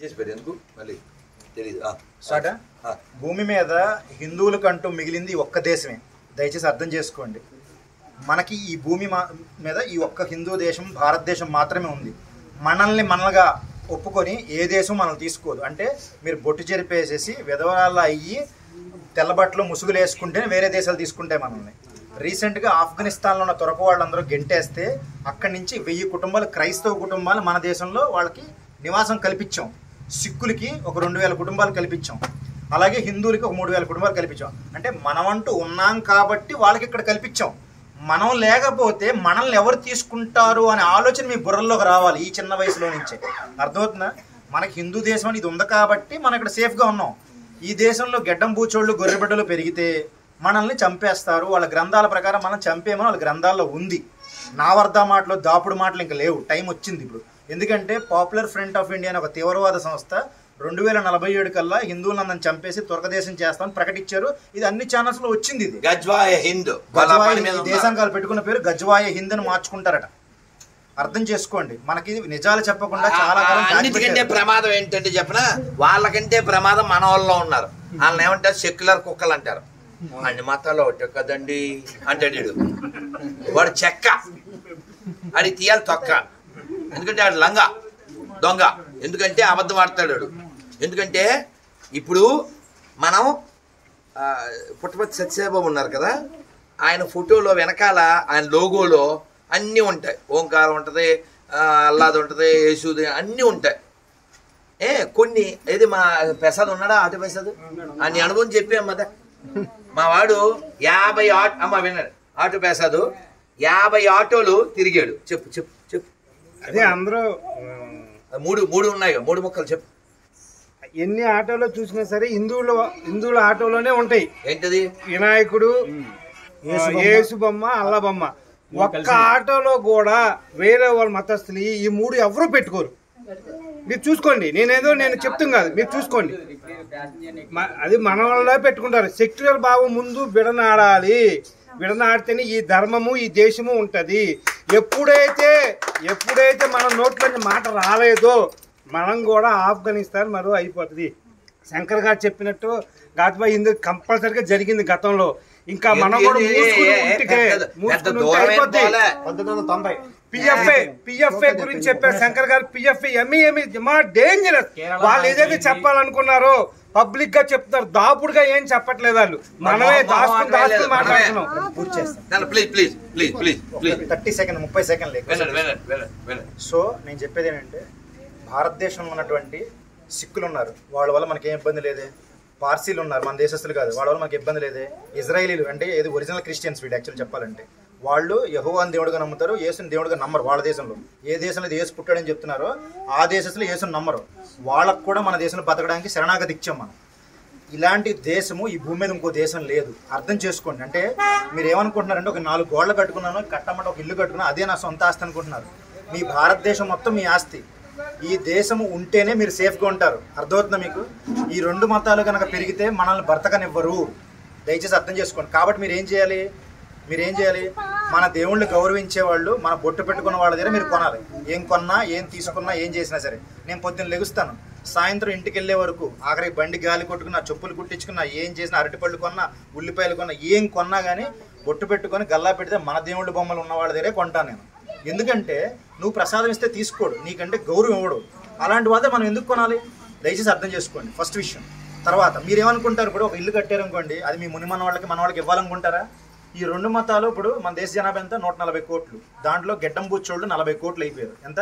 చేసి పెట్టు ఎందుకు మళ్ళీ తెలీదు ఆ, సాట ఆ. భూమి మీద హిందువులకంటూ మిగిలింది ఈ ఒక్క దేశమే దయచేసి అర్థం చేసుకోండి మనకి ఈ భూమి మా- మీద ఈ ఒక్క హిందూ దేశం భారతదేశం మాత్రమే ఉంది మనల్ని మనలుగా ఒప్పుకొని ఏ దేశం మనల్ని తీసుకోదు అంటే మీరు బొట్టు చెరిపేసేసి విధవరాళ్ళు అయ్యి తెల్లబట్టలు ముసుగులు వేసుకుంటేనే వేరే దేశాలు తీసుకుంటాయి మనల్ని రీసెంట్గా ఆఫ్ఘనిస్తాన్లో ఉన్న తొరక వాళ్ళందరూ గెంటేస్తే అక్కడి నుంచి వెయ్యి కుటుంబాలు క్రైస్తవ కుటుంబాలు మన దేశంలో వాళ్ళకి నివాసం కల్పించాం సిక్కులకి ఒక రెండు వేల కుటుంబాలు కల్పించాం అలాగే హిందువులకి ఒక మూడు వేల కుటుంబాలు కల్పించాం అంటే మనమంటూ ఉన్నాం కాబట్టి వాళ్ళకి ఇక్కడ కల్పించాం మనం లేకపోతే మనల్ని ఎవరు తీసుకుంటారు అనే ఆలోచన మీ బుర్రల్లోకి రావాలి ఈ చిన్న వయసులో నుంచే అర్థమవుతుందా మనకి హిందూ దేశం అని ఇది ఉంది కాబట్టి మనం ఇక్కడ సేఫ్గా ఉన్నాం ఈ దేశంలో గెడ్డం బూచోళ్ళు గొర్రెబిడ్డలు పెరిగితే మనల్ని చంపేస్తారు వాళ్ళ గ్రంథాల ప్రకారం మనం చంపేమని వాళ్ళ గ్రంథాల్లో ఉంది నావర్ద మాటలు దాపుడు మాటలు ఇంకా లేవు టైం వచ్చింది ఇప్పుడు ఎందుకంటే పాపులర్ ఫ్రంట్ ఆఫ్ ఇండియా అనే ఒక తీవ్రవాద సంస్థ రెండు వేల నలభై ఏడు కల్లా హిందువులందరిని చంపేసి తురకదేశం చేస్తామని ప్రకటించారు ఇది అన్ని ఛానల్స్ లో వచ్చింది ఇది గజ్వాయ హింద్ వాళ్ళ గజవాయ పని మీద ఈ ఉన్నారు. దేశాంగాలు పెట్టుకున్న పేరు గజవాయ హింద్ అని మార్చుకుంటారట అర్థం చేసుకోండి మనకి నిజాలు చెప్పకుండా చాలా కాలం ఆ, అన్నిటికంటే దాచిపెట్టారు. ప్రమాదం ఏంటంటే చెప్పనా వాళ్ళకంటే ప్రమాదం మన వాళ్ళలో ఉన్నారు వాళ్ళని ఏమంటారు సెక్యులర్ కుక్కలు అంటారు అన్ని మతాల్లో ఒకటే కదండి అంటాడు వీడు. వాడు చెక్క అది తీయాలి తొక్క ఎందుకంటే ఆడు లంగ దొంగ ఎందుకంటే అబద్ధం ఆడతాడు వాడు. ఎందుకంటే ఇప్పుడు మనం ఆ, పుట్టపర్తి సత్యసాయిబాబు ఉన్నారు కదా ఆయన ఫోటోలో వెనకాల ఆయన లోగోలో అన్నీ ఉంటాయి ఓంకారం ఉంటుంది అల్లాది ఉంటుంది యేసుది అన్నీ ఉంటాయి ఏ కొన్ని ఏది మా ప్రసాద్ ఉన్నాడా ఆటో ప్రసాద్ అని అనుభవం చెప్పి అమ్మదా మా వాడు యాభై ఆటో అమ్మ విన్నాడు ఆటో ప్రసాద్ యాభై ఆటోలు తిరిగాడు చెప్పు చెప్పు చెప్పు అదే అందరూ ఆ, మూడు మూడు ఉన్నాయి మూడు ముక్కలు చెప్పు ఎన్ని ఆటోలో చూసినా సరే హిందువుల హిందువుల ఆటోలోనే ఉంటాయి ఏంటది వినాయకుడు ఆ, యేసు బొమ్మ అల్ల బొమ్మ ఒక్క ఆటోలో కూడా వేరే వాళ్ళ మతస్థులు ఈ- ఈ మూడు ఎవరు పెట్టుకోరు మీరు చూసుకోండి నేనేదో నేను చెప్తాను కాదు మీరు చూసుకోండి మ- అది మన వాళ్ళే పెట్టుకుంటారు సెక్యులర్ భావం ముందు విడనాడాలి విడనాడితేనే ఈ ధర్మము ఈ దేశము ఉంటది ఎప్పుడైతే ఎప్పుడైతే మన నోట్లో నుంచి మాట రాలేదో మనం కూడా ఆఫ్ఘనిస్తాన్ మరో అయిపోతుంది శంకర్ గారు చెప్పినట్టు గాజుబాయి ఇందుకు కంపల్సరిగా జరిగింది గతంలో ఇంకా మనం కూడా ఏంది? మూసుకుని ఏ, ఏ, ఉంటికే పెద్ద- పెద్ద మూసుకుని ఉంటే దూరం ఏం అయిపోద్ది. పోలే. పంతొమ్మిది వందల తొంభై పిఎఫ్ఏ పిఎఫ్ఏ గురించి చెప్పారు శంకర్ గారు పిఎఫ్ఏ ఎంఈ ఎంఈ మా డేంజరస్ వాళ్ళు ఏదైతే చెప్పాలనుకున్నారో పబ్లిక్ గా చెప్తున్నారు దాపుడుగా ఏం చెప్పట్లేదు వాళ్ళు మనమే దాచుకుని దాచుకుని మాట్లాడుతున్నాం పూర్తి చేస్తాను please please please please please thirty second ముప్పై సెకండ్ లేక వినండి వినండి వినండి వినండి సో నేను చెప్పేది ఏంటంటే భారతదేశంలో ఉన్నటువంటి సిక్కులు ఉన్నారు వాళ్ళ వల్ల మనకి ఏం ఇబ్బంది లేదే పార్సీలు ఉన్నారు మన దేశస్తులు కాదు వాళ్ళ వల్ల మనకి ఇబ్బంది లేదే ఇజ్రాయేలీలు అంటే ఏది ఒరిజినల్ క్రిస్టియన్స్ వీడు యాక్చువల్ చెప్పాలంటే వాళ్ళు యహోవాని దేవుడుగా నమ్ముతారు యేసుని దేవుడుగా నమ్మరు వాళ్ళ దేశంలో ఏ దేశంలో ఇది యేసు పుట్టాడని చెప్తున్నారో ఆ దేశంలో యేసుని నమ్మరు వాళ్ళకు కూడా మన దేశంలో బతకడానికి శరణాగతి ఇచ్చాం మనం ఇలాంటి దేశము ఈ భూమి మీద ఇంకో దేశం లేదు అర్థం చేసుకోండి అంటే మీరు ఏమనుకుంటున్నారంటే ఒక నాలుగు గోడలు కట్టుకున్నాను కట్టమంటే ఒక ఇల్లు కట్టుకున్నా అదే నా సొంత ఆస్తి అనుకుంటున్నారు మీ భారతదేశం మొత్తం మీ ఆస్తి ఈ దేశము ఉంటేనే మీరు సేఫ్గా ఉంటారు అర్థమవుతుందా మీకు ఈ రెండు మతాలు కనుక పెరిగితే మనల్ని బ్రతకనివ్వరు దయచేసి అర్థం చేసుకోండి కాబట్టి మీరు ఏం చేయాలి మీరు ఏం చేయాలి మన దేవుళ్ళని గౌరవించే వాళ్ళు మన బొట్టు పెట్టుకున్న వాళ్ళ దగ్గర మీరు కొనాలి ఏం కొన్నా ఏం తీసుకున్నా ఏం చేసినా సరే నేను పొద్దున్న లెగుస్తాను సాయంత్రం ఇంటికి వెళ్ళే వరకు ఆఖరికి బండి గాలి కొట్టుకున్నా చెప్పులు కుట్టించుకున్నా ఏం చేసినా అరటిపళ్ళు కొన్నా ఉల్లిపాయలు కొన్నా ఏం కొన్నా కానీ బొట్టు పెట్టుకొని గల్లా పెడితే మన దేవుళ్ళ బొమ్మలు ఉన్న వాళ్ళ దగ్గరే కొంటాను నేను ఎందుకంటే నువ్వు ప్రసాదం ఇస్తే తీసుకోడు నీకంటే గౌరవం ఇవ్వడు అలాంటి వాదే మనం ఎందుకు కొనాలి దయచేసి అర్థం చేసుకోండి ఫస్ట్ విషయం తర్వాత మీరు ఏమనుకుంటారు ఇప్పుడు ఒక ఇల్లు కట్టారు అనుకోండి అది మీ ముని మన వాళ్ళకి మన వాళ్ళకి ఇవ్వాలనుకుంటారా ఈ రెండు మతాలు ఇప్పుడు మన దేశ జనాభా ఎంత నూట నలభై కోట్లు దాంట్లో గెడ్డం బూచోళ్ళు నలభై కోట్లు అయిపోయారు ఎంత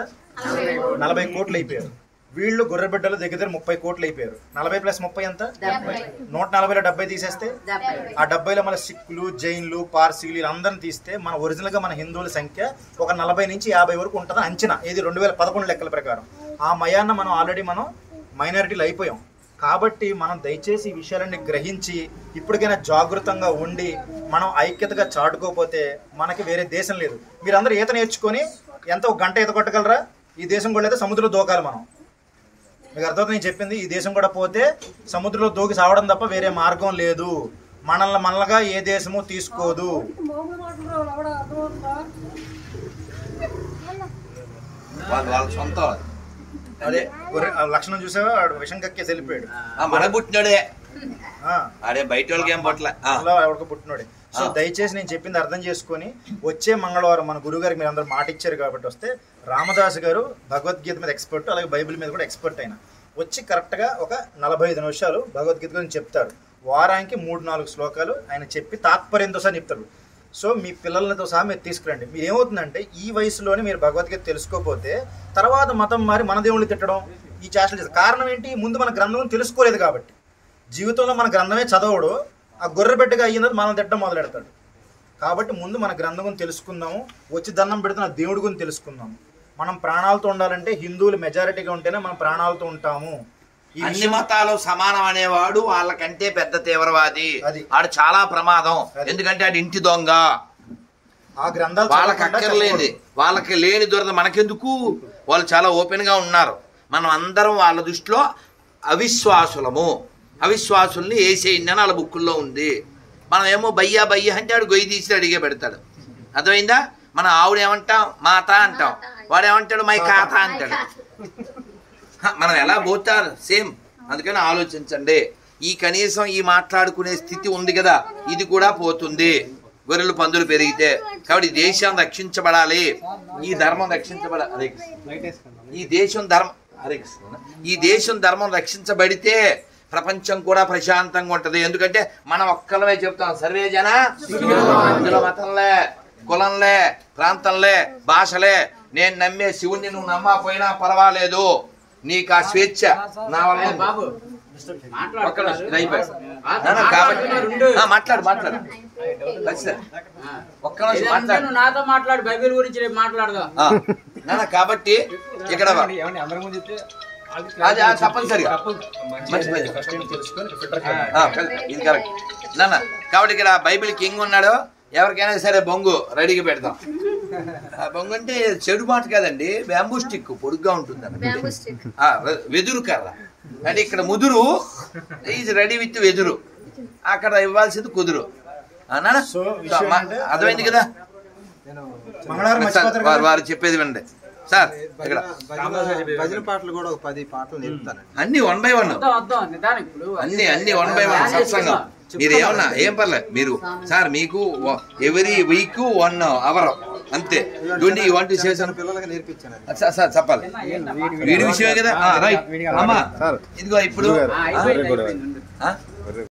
నలభై కోట్లు అయిపోయారు వీళ్ళు గొర్రెబిడ్డలు దగ్గర దగ్గర ముప్పై కోట్లు అయిపోయారు నలభై ప్లస్ ముప్పై ఎంత నూట నలభైలో డెబ్బై తీసేస్తే ఆ డెబ్బైలో మన సిక్కులు జైన్లు పార్సీలు వీళ్ళందరిని తీస్తే మన ఒరిజినల్ గా మన హిందువుల సంఖ్య ఒక నలభై నుంచి యాభై వరకు ఉంటుందని అంచనా ఇది రెండు వేల పదకొండు లెక్కల ప్రకారం ఆ మయాన్న మనం ఆల్రెడీ మనం మైనారిటీలు అయిపోయాం కాబట్టి మనం దయచేసి ఈ విషయాలన్నీ గ్రహించి ఇప్పటికైనా జాగృతంగా ఉండి మనం ఐక్యతగా చాటుకోకపోతే మనకి వేరే దేశం లేదు మీరందరూ ఈత నేర్చుకొని ఎంత ఒక గంట ఈత కొట్టగలరా ఈ దేశం కూడా అయితే సముద్రంలో దూకాలి మనం మీకు అర్థమవుతుంది నేను చెప్పింది ఈ దేశం కూడా పోతే సముద్రంలో దూకి సావడం తప్ప వేరే మార్గం లేదు మనల్ని మనలుగా ఏ దేశము తీసుకోదు వాళ్ళు వాళ్ళ సొంత అదే గొర్రె ఆ లక్షణం చూసావా ఆడు విషం కక్కేసి వెళ్ళిపోయాడు ఆ, మన పుట్టినోడే ఆ, అడే బయట వాళ్ళకి ఏం పట్ల అలా ఎవరికో పుట్టినోడే సో ఆ. దయచేసి నేను చెప్పింది అర్థం చేసుకొని వచ్చే మంగళవారం మన గురువు గారికి మీరు అందరు మాట ఇచ్చారు కాబట్టి వస్తే రామదాస్ గారు భగవద్గీత మీద ఎక్స్పర్ట్ అలాగే బైబిల్ మీద కూడా ఎక్స్పర్ట్ అయిన వచ్చి కరెక్ట్గా ఒక నలభై ఐదు నిమిషాలు భగవద్గీత గురించి చెప్తారు వారానికి మూడు నాలుగు శ్లోకాలు ఆయన చెప్పి తాత్పర్యంతో సహా చెప్తారు సో మీ పిల్లలతో సహా మీరు తీసుకురండి మీరు ఏమవుతుందంటే ఈ వయసులోనే మీరు భగవద్గీత తెలుసుకోకపోతే తర్వాత మతం మారి మన దేవుళ్ళు తిట్టడం ఈ చేష్టలు చేస్తారు కారణం ఏంటి ముందు మన గ్రంథం తెలుసుకోలేదు కాబట్టి జీవితంలో మన గ్రంథమే చదవడు ఆ గొర్రె బిడ్డగా అయ్యింది మనం తిట్టడం మొదలు పెడతాడు కాబట్టి ముందు మన గ్రంథం గురించి తెలుసుకుందాము వచ్చి దండం పెడుతున్న దేవుడి గురించి తెలుసుకుందాము మనం ప్రాణాలతో ఉండాలంటే హిందువులు మెజారిటీగా ఉంటేనే మనం ప్రాణాలతో ఉంటాము ఈ అన్ని విషయం మతాలు సమానం అనేవాడు వాళ్ళకంటే పెద్ద తీవ్రవాది అది. ఆడు చాలా ప్రమాదం అది. ఎందుకంటే ఆడు ఇంటి దొంగ ఆ గ్రంథాలు వాళ్ళకి చదవకుండా అక్కర్లేని చెప్పకూడదు. వాళ్ళకి లేని దురద మనకెందుకు వాళ్ళు చాలా ఓపెన్ గా ఉన్నారు మనం అందరం వాళ్ళ దృష్టిలో అవిశ్వాసులము అవిశ్వాసుల్ని వేసేయండి అని వాళ్ళ బుక్కుల్లో ఉంది మనం ఏమో బయ్యా బయ్యా అంటే ఆడు గొయ్యి తీసి అడిగే పెడతాడు అర్థమైందా మనం ఆవిడ ఏమంటాం మాత అంటాం వాడు ఏమంటాడు మై కాత అంటాడు హ, మనం ఎలా పోతారు సేమ్ అందుకని ఆలోచించండి ఈ కనీసం ఈ మాట్లాడుకునే స్థితి ఉంది కదా ఇది కూడా పోతుంది గొర్రెలు పందులు పెరిగితే కాబట్టి ఈ దేశం రక్షించబడాలి ఈ ధర్మం రక్షించబడాలి హరే కృష్ణ. ఈ దేశం ధర్మం హరే కృష్ణ. ఈ దేశం ధర్మం రక్షించబడితే ప్రపంచం కూడా ప్రశాంతంగా ఉంటది ఎందుకంటే మనం ఒక్కలమే చెప్తాం సర్వే జన ఇందులో మతంలే కులంలే ప్రాంతంలే భాషలే నేను నమ్మే శివుణ్ణి నువ్వు నమ్మకపోయినా పర్వాలేదు నీకు ఆ స్వేచ్ఛ నా వల్ల ఉంది. బాబు ఒక్క నిమిషం, ఇది అయిపోయింది. ఆ, నాన్న, కాబట్టి మాట్లాడుతున్నారు, ఉండు. ఆ, మాట్లాడు మాట్లాడు ఖచ్చితంగా. ఆ. ఒక్క నిమిషం ఇదంతా మాట్లాడు నువ్వు నాతో మాట్లాడు బైబిల్ గురించి రేపు మాట్లాడదాం ఆ, నాన్న కాబట్టి ఇక్కడ అది ఆ, తప్పనిసరిగా మర్చిపోయింది ఫస్ట్ ఏంటి తెలుసుకొని ఫిల్టర్ ఆ, ఇది కరెక్ట్ నాన్న కాబట్టి ఇక్కడ బైబిల్ కింగ్ ఉన్నాడు ఎవరికైనా సరే బొంగు రెడీగా పెడతాం ఆ బొంగు అంటే చెడు మాట కాదండి బ్యాంబూ స్టిక్ పొడుగ్గా ఉంటుంది బ్యాంబూ స్టిక్ ఆ, వె- వెదురు కర్ర అంటే ఇక్కడ ముదురు ఈజ్ రెడీ విత్ వెదురు అక్కడ ఇవ్వాల్సింది కుదురు ఆ, నాన్న? సో విషయం మా- ఏంటంటే- అర్థమైంది కదా మంగళవారం సార్, మర్చిపోతారు వారు కదా? వారు చెప్పేది వినండి సార్ ఇక్కడ భజన పాటలు కూడా ఒక పది పాటలు నేర్పుతానండి అన్ని వన్ బై వన్ వద్దాం వద్దాం నిదానం ఇప్పుడు అన్ని అన్ని వన్ బై వన్ సత్సంగం మీరు ఏమన్నా ఏం పర్లేదు మీరు సార్ మీకు ఎవరీ వీక్ వన్ అవర్ అంతే don't you want to say చిన్న పిల్లలకి నేర్పించానండి సార్ సార్ చెప్పాలి వీడి విషయమే కదా రైట్ అమ్మా ఇదిగో ఇప్పుడు ఆ, అయిపోయింది అయిపోయింది ఉండు. ఆ?